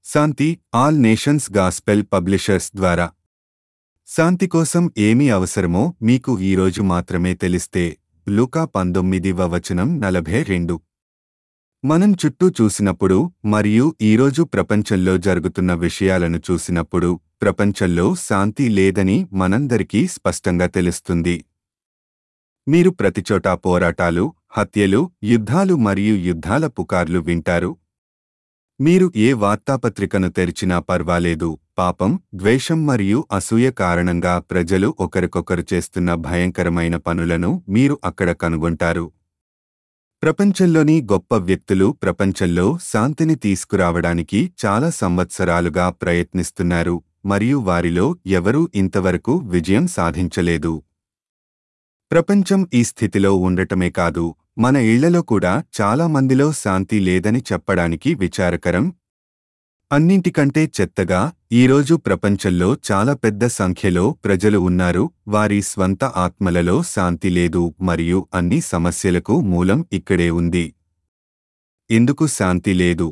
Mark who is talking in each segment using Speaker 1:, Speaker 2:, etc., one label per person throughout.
Speaker 1: శాంతి all nations gospel publishers ద్వారా శాంతి కోసం ఏమి అవసరమో మీకు ఈరోజు మాత్రమే తెలిస్తే లూకా పంతొమ్మిదివ వచనం నలభై రెండు మనం చుట్టూ చూసినప్పుడు మరియు ఈరోజు ప్రపంచంలో జరుగుతున్న విషయాలను చూసినప్పుడు ప్రపంచంలో శాంతి లేదని మనందరికీ స్పష్టంగా తెలుస్తుంది మీరు ప్రతిచోటా పోరాటాలు హత్యలు యుద్ధాలు మరియు యుద్ధాల పుకార్లు వింటారు మీరు ఏ వార్తాపత్రికను తెరిచినా పర్వాలేదు పాపం ద్వేషం మరియు అసూయ కారణంగా ప్రజలు ఒకరికొకరు చేస్తున్న భయంకరమైన పనులను మీరు అక్కడ కనుగొంటారు ప్రపంచంలోని గొప్ప వ్యక్తులు ప్రపంచంలో శాంతిని తీసుకురావడానికి చాలా సంవత్సరాలుగా ప్రయత్నిస్తున్నారు మరియు వారిలో ఎవరూ ఇంతవరకు విజయం సాధించలేదు ప్రపంచం ఈ స్థితిలో ఉండటమే కాదు మన ఇళ్లలో కూడా చాలా మందిలో శాంతి లేదని చెప్పడానికి విచారకరం అన్నింటికంటే చెత్తగా ఈరోజు ప్రపంచంలో చాలా పెద్ద సంఖ్యలో ప్రజలు ఉన్నారు వారి స్వంత ఆత్మలలో శాంతి లేదు మరియు అన్ని సమస్యలకు మూలం ఇక్కడే ఉంది ఎందుకు శాంతి లేదు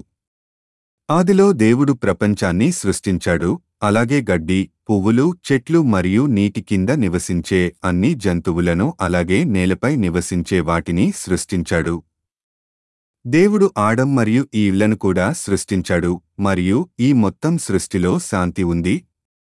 Speaker 1: ఆదిలో దేవుడు ప్రపంచాన్ని సృష్టించాడు అలాగే గడ్డి పువ్వులు చెట్లు మరియు నీటి కింద నివసించే అన్ని జంతువులను అలాగే నేలపై నివసించే వాటిని సృష్టించాడు దేవుడు ఆడం మరియు ఈవ్లను కూడా సృష్టించాడు మరియు ఈ మొత్తం సృష్టిలో శాంతి ఉంది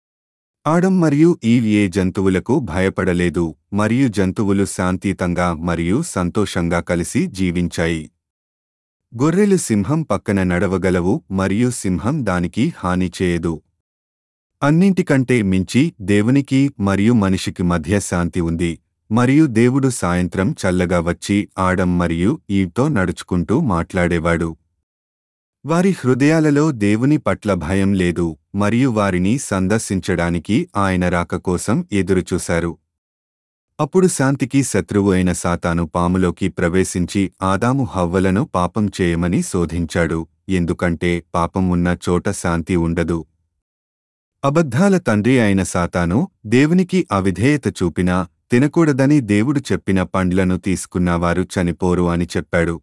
Speaker 1: ఆడం మరియు ఈవ్ ఏ జంతువులకు భయపడలేదు మరియు జంతువులు శాంతియుతంగా మరియు సంతోషంగా కలిసి జీవించాయి గొర్రెలు సింహం పక్కన నడవగలవు మరియు సింహం దానికి హాని చేయదు అన్నింటికంటే మించి దేవునికి మరియు మనిషికి మధ్య శాంతి ఉంది మరియు దేవుడు సాయంత్రం చల్లగా వచ్చి ఆడం మరియు ఈవ్తో నడుచుకుంటూ మాట్లాడేవాడు వారి హృదయాలలో దేవుని పట్ల భయం లేదు మరియు వారిని సందర్శించడానికి ఆయన రాక కోసం ఎదురుచూశారు అప్పుడు శాంతికి శత్రువు అయిన సాతాను పాములోకి ప్రవేశించి ఆదాము హవ్వలను పాపం చేయమని శోధించాడు ఎందుకంటే పాపం ఉన్న చోట శాంతి ఉండదు అబద్ధాల తండ్రి అయిన సాతాను దేవునికి అవిధేయత చూపినా తినకూడదని దేవుడు చెప్పిన పండ్లను తీసుకున్నవారు చనిపోరు అని చెప్పాడు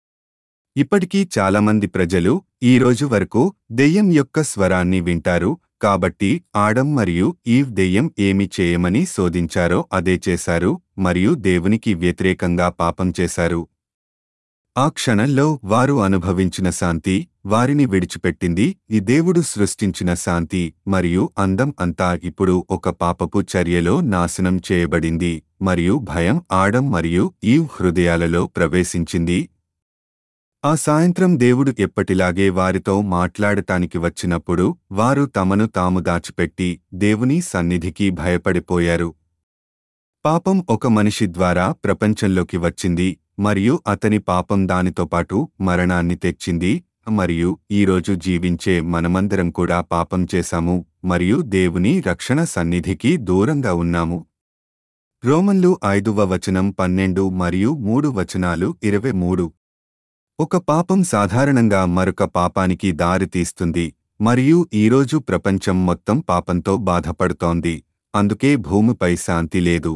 Speaker 1: ఇప్పటికీ చాలామంది ప్రజలు ఈ రోజు వరకు దెయ్యం యొక్క స్వరాన్ని వింటారు కాబట్టి ఆడం మరియు ఈవ్ దెయ్యం ఏమి చేయమని శోధించారో అదే చేశారు మరియు దేవునికి వ్యతిరేకంగా పాపం చేశారు ఆ క్షణంలో వారు అనుభవించిన శాంతి వారిని విడిచిపెట్టింది ఈ దేవుడు సృష్టించిన శాంతి మరియు అందం అంతా ఇప్పుడు ఒక పాపపు చర్యలో నాశనం చేయబడింది మరియు భయం ఆడం మరియు ఈవ్ హృదయాలలో ప్రవేశించింది ఆ సాయంత్రం దేవుడు ఎప్పటిలాగే వారితో మాట్లాడటానికి వచ్చినప్పుడు వారు తమను తాము దాచిపెట్టి దేవుని సన్నిధికి భయపడిపోయారు పాపం ఒక మనిషి ద్వారా ప్రపంచంలోకి వచ్చింది మరియు అతని పాపం దానితో పాటు మరణాన్ని తెచ్చింది మరియు ఈరోజు జీవించే మనమందరం కూడా పాపం చేశాము మరియు దేవుని రక్షణ సన్నిధికి దూరంగా ఉన్నాము రోమన్లు ఐదువ వచనం పన్నెండు మరియు మూడు వచనాలు ఇరవై మూడు ఒక పాపం సాధారణంగా మరొక పాపానికి దారితీస్తుంది మరియు ఈరోజు ప్రపంచం మొత్తం పాపంతో బాధపడుతోంది అందుకే భూమిపై శాంతి లేదు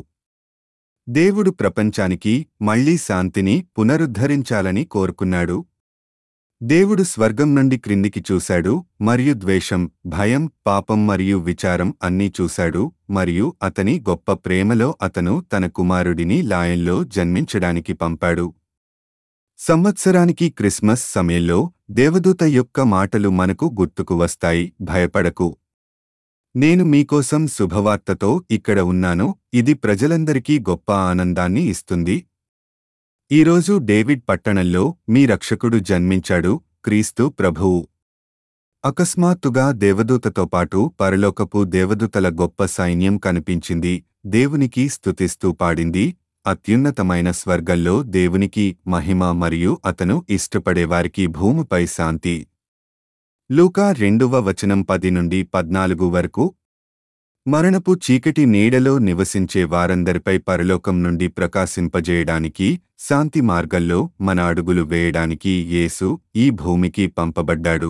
Speaker 1: దేవుడు ప్రపంచానికి మళ్లీ శాంతిని పునరుద్ధరించాలని కోరుకున్నాడు దేవుడు స్వర్గం నుండి క్రిందికి చూశాడు మరియు ద్వేషం భయం పాపం మరియు విచారం అన్నీ చూశాడు మరియు అతని గొప్ప ప్రేమలో అతను తన కుమారుడిని లాయంలో జన్మించడానికి పంపాడు సంవత్సరానికి క్రిస్మస్ సమయంలో దేవదూత యొక్క మాటలు మనకు గుర్తుకు వస్తాయి భయపడకు నేను మీకోసం శుభవార్తతో ఇక్కడ ఉన్నాను ఇది ప్రజలందరికీ గొప్ప ఆనందాన్ని ఇస్తుంది ఈరోజు డేవిడ్ పట్టణంలో మీ రక్షకుడు జన్మించాడు క్రీస్తు ప్రభువు అకస్మాత్తుగా దేవదూతతో పాటు పరలోకపు దేవదూతల గొప్ప సైన్యం కనిపించింది దేవునికి స్తుతిస్తూ పాడింది అత్యున్నతమైన స్వర్గంలో దేవునికి మహిమ మరియు అతను ఇష్టపడేవారికి భూమిపై శాంతి లూకా రెండవ వచనం పది నుండి పద్నాలుగు వరకు మరణపు చీకటి నీడలో నివసించే వారందరిపై పరలోకం నుండి ప్రకాశింపజేయడానికి శాంతి మార్గంలో మన అడుగులు వేయడానికి యేసు ఈ భూమికి పంపబడ్డాడు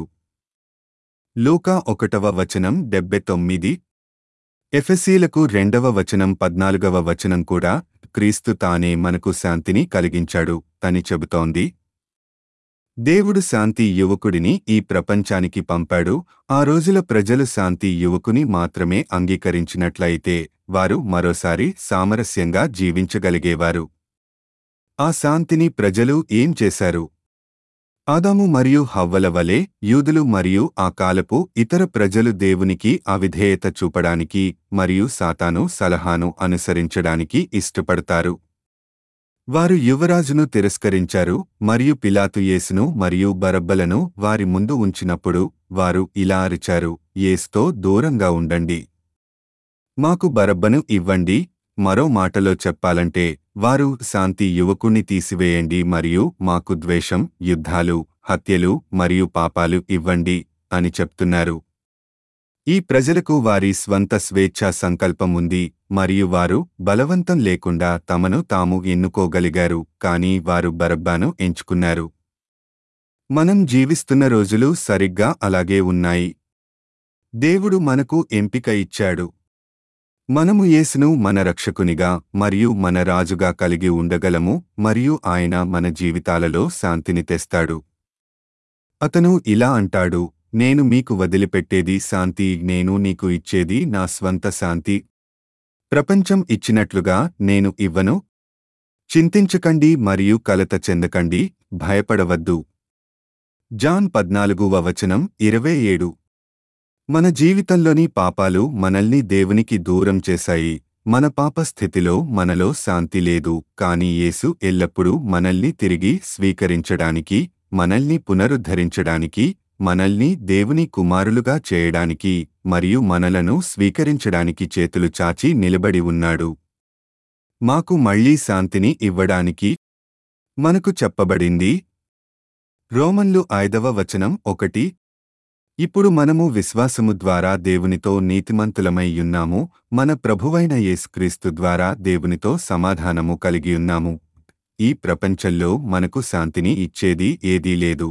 Speaker 1: లూకా ఒకటవ వచనం డెబ్బె తొమ్మిది ఎఫెసీలకు రెండవ వచనం పద్నాలుగవ వచనం కూడా క్రీస్తు తానే మనకు శాంతిని కలిగించాడు తని చెబుతోంది దేవుడు శాంతి యువకుడిని ఈ ప్రపంచానికి పంపాడు ఆ రోజుల ప్రజలు శాంతి యువకుని మాత్రమే అంగీకరించినట్లయితే వారు మరోసారి సామరస్యంగా జీవించగలిగేవారు ఆ శాంతిని ప్రజలు ఏం చేశారు ఆదాము మరియు హవ్వల వలె యూదులు మరియు ఆ కాలపు ఇతర ప్రజలు దేవునికి అవిధేయత చూపడానికి మరియు సాతాను సలహాను అనుసరించడానికి ఇష్టపడతారు వారు యువరాజును తిరస్కరించారు మరియు పిలాతు యేసును మరియు బరబ్బలను వారి ముందు ఉంచినప్పుడు వారు ఇలా అరిచారు యేస్తో దూరంగా ఉండండి మాకు బరబ్బను ఇవ్వండి మరో మాటలో చెప్పాలంటే వారు శాంతి యువకుణ్ణి తీసివేయండి మరియు మాకు ద్వేషం యుద్ధాలు హత్యలు మరియు పాపాలు ఇవ్వండి అని చెప్తున్నారు ఈ ప్రజలకు వారి స్వంత స్వేచ్ఛా సంకల్పం ఉంది మరియు వారు బలవంతం లేకుండా తమను తాము ఎన్నుకోగలిగారు కానీ వారు బరబ్బాను ఎంచుకున్నారు మనం జీవిస్తున్న రోజులు సరిగ్గా అలాగే ఉన్నాయి దేవుడు మనకు ఎంపిక ఇచ్చాడు మనము యేసును మన రక్షకునిగా మరియు మన రాజుగా కలిగి ఉండగలము మరియు ఆయన మన జీవితాలలో శాంతిని తెస్తాడు అతను ఇలా అంటాడు నేను మీకు వదిలిపెట్టేది శాంతి నేను నీకు ఇచ్చేది నా స్వంత శాంతి ప్రపంచం ఇచ్చినట్లుగా నేను ఇవ్వను చింతించకండి మరియు కలత చెందకండి భయపడవద్దు జాన్ పద్నాలుగువ వచనం ఇరవై ఏడు మన జీవితంలోని పాపాలు మనల్ని దేవునికి దూరం చేశాయి మన పాప స్థితిలో మనలో శాంతి లేదు కాని యేసు ఎల్లప్పుడూ మనల్ని తిరిగి స్వీకరించడానికి మనల్ని పునరుద్ధరించడానికి మనల్ని దేవుని కుమారులుగా చేయడానికి మరియు మనలను స్వీకరించడానికి చేతులు చాచి నిలబడి ఉన్నాడు మాకు మళ్లీ శాంతిని ఇవ్వడానికి మనకు చెప్పబడింది రోమన్లు ఐదవ వచనం ఒకటి ఇప్పుడు మనము విశ్వాసము ద్వారా దేవునితో నీతిమంతులమై ఉన్నాము మన ప్రభువైన యేసుక్రీస్తు ద్వారా దేవునితో సమాధానము కలిగియున్నాము ఈ ప్రపంచంలో మనకు శాంతిని ఇచ్చేది ఏదీ లేదు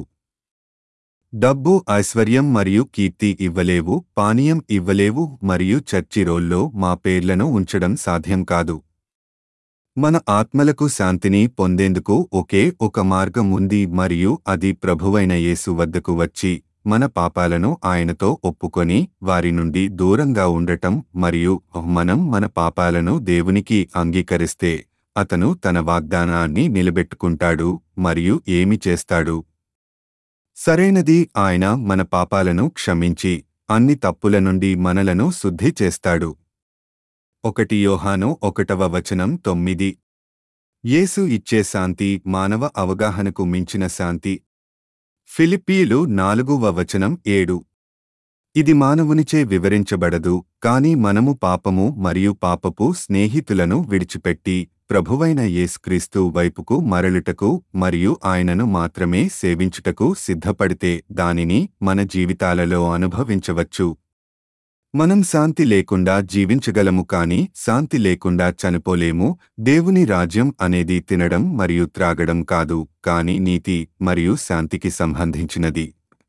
Speaker 1: డబ్బు ఐశ్వర్యం మరియు కీర్తి ఇవ్వలేవు పానీయం ఇవ్వలేవు మరియు చర్చి రోల్లో మా పేర్లను ఉంచడం సాధ్యం కాదు మన ఆత్మలకు శాంతిని పొందేందుకు ఒకే ఒక మార్గం ఉంది మరియు అది ప్రభువైన యేసు వద్దకు వచ్చి మన పాపాలను ఆయనతో ఒప్పుకొని వారి నుండి దూరంగా ఉండటం మరియు మనం మన పాపాలను దేవునికి అంగీకరిస్తే అతను తన వాగ్దానాన్ని నిలబెట్టుకుంటాడు మరియు ఏమి చేస్తాడు సరైనది ఆయన మన పాపాలను క్షమించి అన్ని తప్పుల నుండి మనలను శుద్ధి చేస్తాడు ఒకటి యోహాను ఒకటవ వచనం తొమ్మిది యేసు ఇచ్చే శాంతి మానవ అవగాహనకు మించిన శాంతి ఫిలిప్పీలు నాలుగువ వచనం ఏడు ఇది మానవునిచే వివరించబడదు కాని మనము పాపము మరియు పాపపు స్నేహితులను విడిచిపెట్టి ప్రభువైన యేసుక్రీస్తు వైపుకు మరలుటకు మరియు ఆయనను మాత్రమే సేవించుటకు సిద్ధపడితే దానిని మన జీవితాలలో అనుభవించవచ్చు మనం శాంతి లేకుండా జీవించగలము కాని శాంతి లేకుండా చనిపోలేము దేవుని రాజ్యం అనేది తినడం మరియు త్రాగడం కాదు కాని నీతి మరియు శాంతికి సంబంధించినది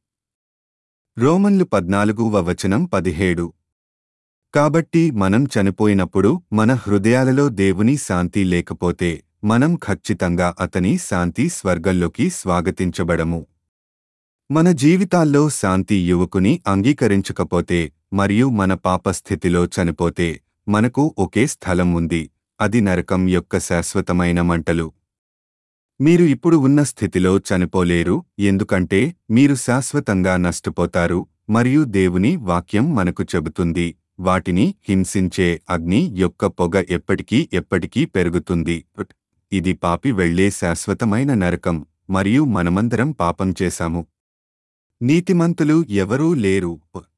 Speaker 1: రోమన్లు పద్నాలుగు వచనం పదిహేడు కాబట్టి మనం చనిపోయినప్పుడు మన హృదయాలలో దేవుని శాంతి లేకపోతే మనం ఖచ్చితంగా అతని శాంతి స్వర్గంలోకి స్వాగతించబడము మన జీవితాల్లో శాంతి యువకుని అంగీకరించకపోతే మరియు మన పాపస్థితిలో చనిపోతే మనకు ఒకే స్థలం ఉంది అది నరకం యొక్క శాశ్వతమైన మంటలు మీరు ఇప్పుడు ఉన్న స్థితిలో చనిపోలేరు ఎందుకంటే మీరు శాశ్వతంగా నష్టపోతారు మరియు దేవుని వాక్యం మనకు చెబుతుంది వాటిని హింసించే అగ్ని యొక్క పొగ ఎప్పటికీ ఎప్పటికీ పెరుగుతుంది ఇది పాపి వెళ్లే శాశ్వతమైన నరకం మరియు మనమందరం పాపం చేశాము నీతిమంతులు ఎవరూ లేరు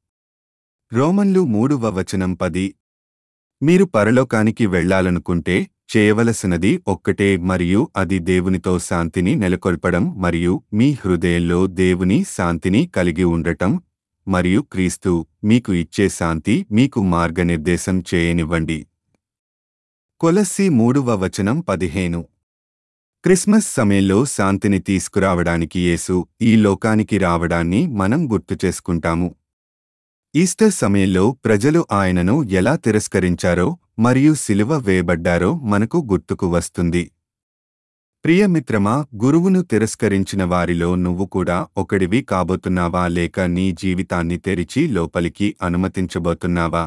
Speaker 1: రోమన్లు మూడువ వచనం పది మీరు పరలోకానికి వెళ్లాలనుకుంటే చేయవలసినది ఒక్కటే మరియు అది దేవునితో శాంతిని నెలకొల్పడం మరియు మీ హృదయంలో దేవుని శాంతిని కలిగి ఉండటం మరియు క్రీస్తు మీకు ఇచ్చే శాంతి మీకు మార్గనిర్దేశం చేయనివ్వండి కొలస్సి మూడవ వచనం పదిహేను క్రిస్మస్ సమయంలో శాంతిని తీసుకురావడానికి యేసు ఈ లోకానికి రావడాన్ని మనం గుర్తు చేసుకుంటాము ఈస్టర్ సమయంలో ప్రజలు ఆయనను ఎలా తిరస్కరించారో మరియు సిలువ వేయబడ్డారో మనకు గుర్తుకు వస్తుంది ప్రియమిత్రమా గురువును తిరస్కరించిన వారిలో నువ్వు కూడా ఒకడివి కాబోతున్నావా లేక నీ జీవితాన్ని తెరిచి లోపలికి అనుమతించబోతున్నావా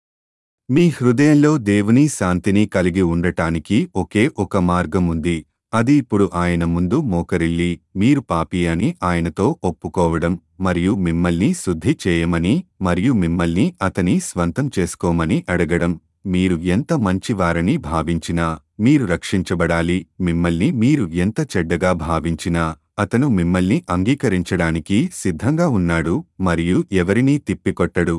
Speaker 1: మీ హృదయంలో దేవుని శాంతిని కలిగి ఉండటానికి ఒకే ఒక మార్గం ఉంది అది ఇప్పుడు ఆయన ముందు మోకరిల్లి మీరు పాపి అని ఆయనతో ఒప్పుకోవడం మరియు మిమ్మల్ని శుద్ధి చేయమని మరియు మిమ్మల్ని అతని స్వంతం చేసుకోమని అడగడం మీరు ఎంత మంచివారని భావించినా మీరు రక్షించబడాలి మిమ్మల్ని మీరు ఎంత చెడ్డగా భావించినా అతను మిమ్మల్ని అంగీకరించడానికి సిద్ధంగా ఉన్నాడు మరియు ఎవరినీ తిప్పికొట్టడు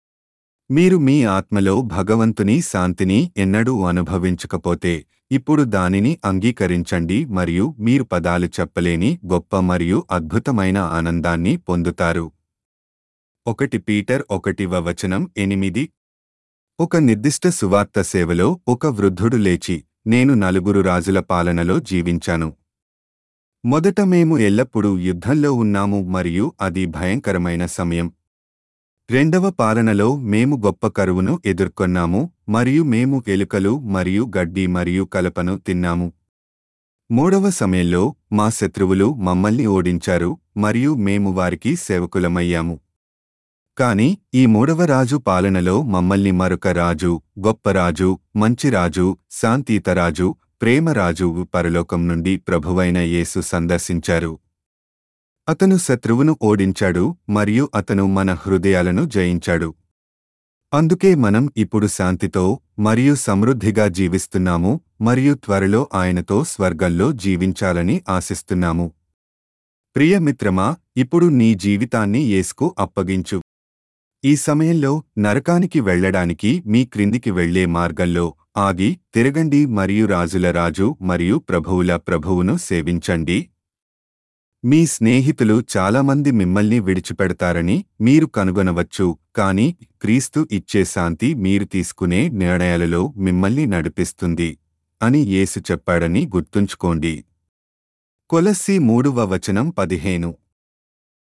Speaker 1: మీరు మీ ఆత్మలో భగవంతుని శాంతిని ఎన్నడూ అనుభవించకపోతే ఇప్పుడు దానిని అంగీకరించండి మరియు మీరు పదాలు చెప్పలేని గొప్ప మరియు అద్భుతమైన ఆనందాన్ని పొందుతారు ఒకటి పీటర్ ఒకటివ వచనం ఎనిమిది ఒక నిర్దిష్ట సువార్త సేవలో ఒక వృద్ధుడు లేచి నేను నలుగురు రాజుల పాలనలో జీవించాను మొదట మేము ఎల్లప్పుడూ యుద్ధంలో ఉన్నాము మరియు అది భయంకరమైన సమయం రెండవ పాలనలో మేము గొప్ప కరువును ఎదుర్కొన్నాము మరియు మేము ఎలుకలు మరియు గడ్డి మరియు కలపను తిన్నాము మూడవ సమయంలో మా శత్రువులు మమ్మల్ని ఓడించారు మరియు మేము వారికి సేవకులమయ్యాము కాని ఈ మూడవ రాజు పాలనలో మమ్మల్ని మరొక రాజు గొప్ప రాజు మంచి రాజు శాంతియుతరాజు ప్రేమరాజు పరలోకం నుండి ప్రభువైన యేసు సందర్శించారు అతను శత్రువును ఓడించాడు మరియు అతను మన హృదయాలను జయించాడు అందుకే మనం ఇప్పుడు శాంతితో మరియు సమృద్ధిగా జీవిస్తున్నాము మరియు త్వరలో ఆయనతో స్వర్గంలో జీవించాలని ఆశిస్తున్నాము ప్రియమిత్రమా ఇప్పుడు నీ జీవితాన్ని యేసుకు అప్పగించు ఈ సమయంలో నరకానికి వెళ్ళడానికి మీ క్రిందికి వెళ్లే మార్గంలో ఆగి తిరగండి మరియు రాజుల రాజు మరియు ప్రభువుల ప్రభువును సేవించండి మీ స్నేహితులు చాలామంది మిమ్మల్ని విడిచిపెడతారని మీరు కనుగొనవచ్చు కాని క్రీస్తు ఇచ్చే శాంతి మీరు తీసుకునే నిర్ణయాలలో మిమ్మల్ని నడిపిస్తుంది అని యేసు చెప్పాడని గుర్తుంచుకోండి కొలస్సి మూడవ వచనం పదిహేను